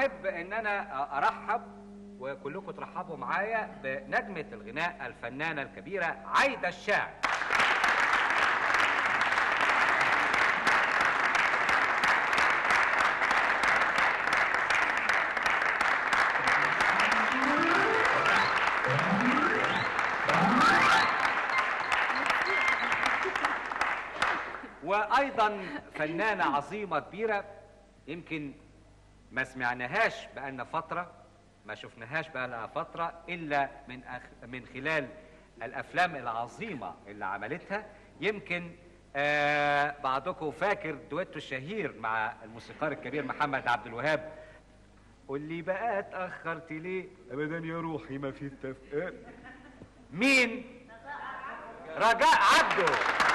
احب ان انا ارحب وكلكم ترحبوا معايا بنجمة الغناء الفنانة الكبيرة عايدة الشاعر وايضا فنانة عظيمة كبيرة يمكن ما سمعناهاش بقالنا فترة ما شفناهاش بقالها فترة إلا من أخ... من خلال الأفلام العظيمة اللي عملتها يمكن آه بعضكم فاكر دويتو الشهير مع الموسيقار الكبير محمد عبد الوهاب قول لي بقى اتأخرت ليه؟ أبدا يا روحي ما في اتفاق مين؟ رجاء عبده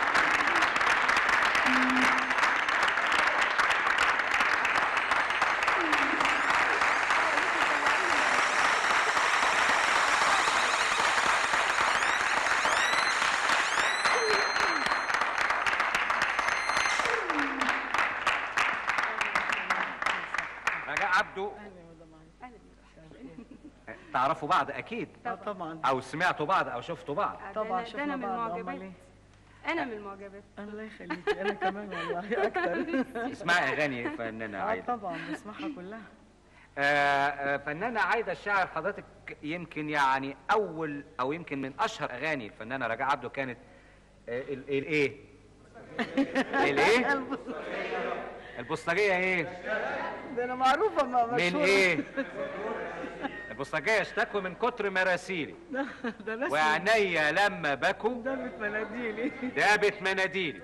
رجاء عبده تعرفوا بعض اكيد آه طبعا او سمعتوا بعض او شفتوا بعض طبعا ده شفنا انا من بعض امال المعجبات ايه انا من المعجبات الله يخليكي انا كمان والله اكتر اسمعي اغاني فنانه اه عايده طبعا بسمعها كلها آه، آه، فنانه عايده الشاعر حضرتك يمكن يعني اول او يمكن من اشهر اغاني الفنانه رجاء عبده كانت آه، ال- الايه الايه البوسطجيه ايه ده انا معروفه ما من مشهورة. ايه البوسطجيه اشتكوا من كتر مراسيلي ده ده ناس وعينيا لما بكوا دمت مناديلي دابت مناديلي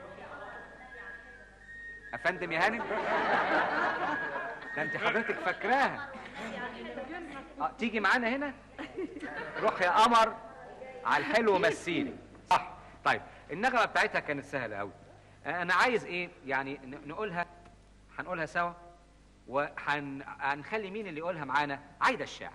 افندم يا هانم ده انت حضرتك فاكراها اه تيجي معانا هنا روح يا قمر على الحلو مثيلي صح طيب النغمه بتاعتها كانت سهله قوي انا عايز ايه يعني ن- نقولها هنقولها سوا وهنخلي مين اللي يقولها معانا عايده الشاعر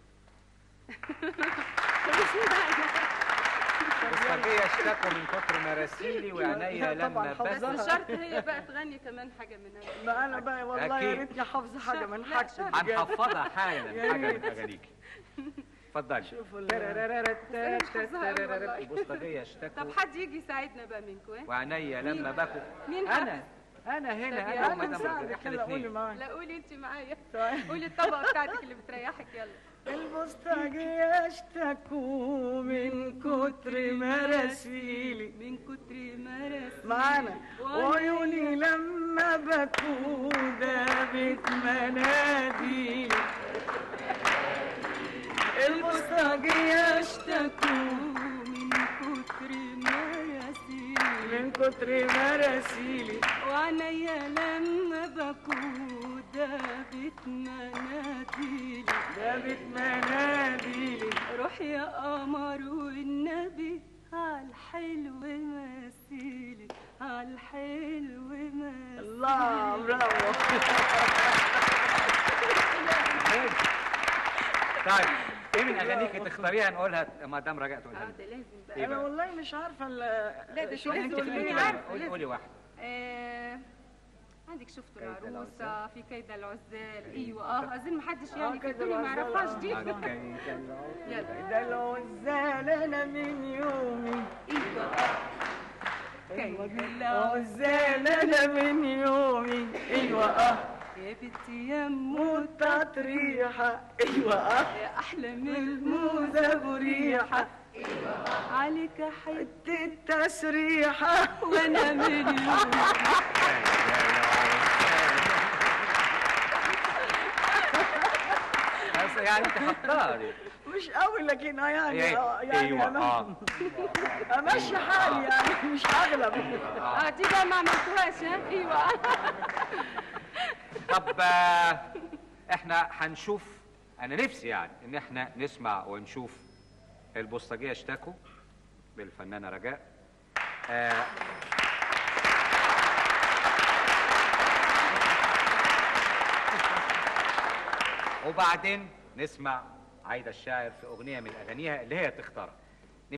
الصبية اشتكوا من كتر مراسيلي وعينيا طبعاً لما حافظاها. بس بس شرط هي بقى تغني كمان حاجه منها ما انا بقى والله يا أكيد. ريتني حافظه حاجه من لا، حاجتي شرط. بجد. هنحفظها حالا يا حاجه ريت. من اغانيكي اتفضلي شوفوا ال- مش حافظاها أوي والله. البوسطجية اشتكوا طب حد يجي يساعدنا بقى منكم ايه وعينيا لما بكوا مين انا انا هنا طب انا يلا ومدام مساعدك رجب، احنا يلا قولي الاثنين معايا لا قولي انت معايا طيب. قولي الطبقه بتاعتك اللي بتريحك يلا البوسطجية اشتكوا من كتر مراسيلي من كتر مراسي معانا وعيوني لما بكوا دابت مناديلي البوسطجية اشتكوا من كتر مراسي من كتر مراسيلي وعينيا لما بكوا دابت مناديلي دابت مناديلي روح يا قمر والنبي عالحلو مثيلي عالحلو مثيلي الله برافو طيب ايه من اغانيك تختاريها نقولها مدام رجاء تقولها اه لنا؟ ده لازم بقى ايه انا بقى؟ والله مش عارفه لا، ده شو لازم انتوا تكوني اللي- عارفة. قولي قولي واحده آه عندك شفتوا كيد العروسة في كيد العزال ايوه اه اظن محدش آه، يعني في كيد الدنيا ما العزال، يعرفهاش آه. دي آه، كان- كان- يلا ده لو الزعل انا من يومي ايوه اه كيد لو العزال الزعل انا من يومي ايوه اه يا بنتي يا موت موتة ريحة ايوه اه يا احلى من الموزة موزة بريحة عليك حد التسريحة وانا مليون بس يعني انت حطها دي مش قوي لكن آه يعني إيه؟ آه يعني ايوه أنا اه امشي حالي يعني مش اغلب اه دي بقى ما عملتوهاش ها ايوه طب آه، احنا هنشوف انا نفسي يعني ان احنا نسمع ونشوف البوسطجيه اشتكوا بالفنانه رجاء آه، وبعدين نسمع عايده الشاعر في اغنيه من اغانيها اللي هي تختارها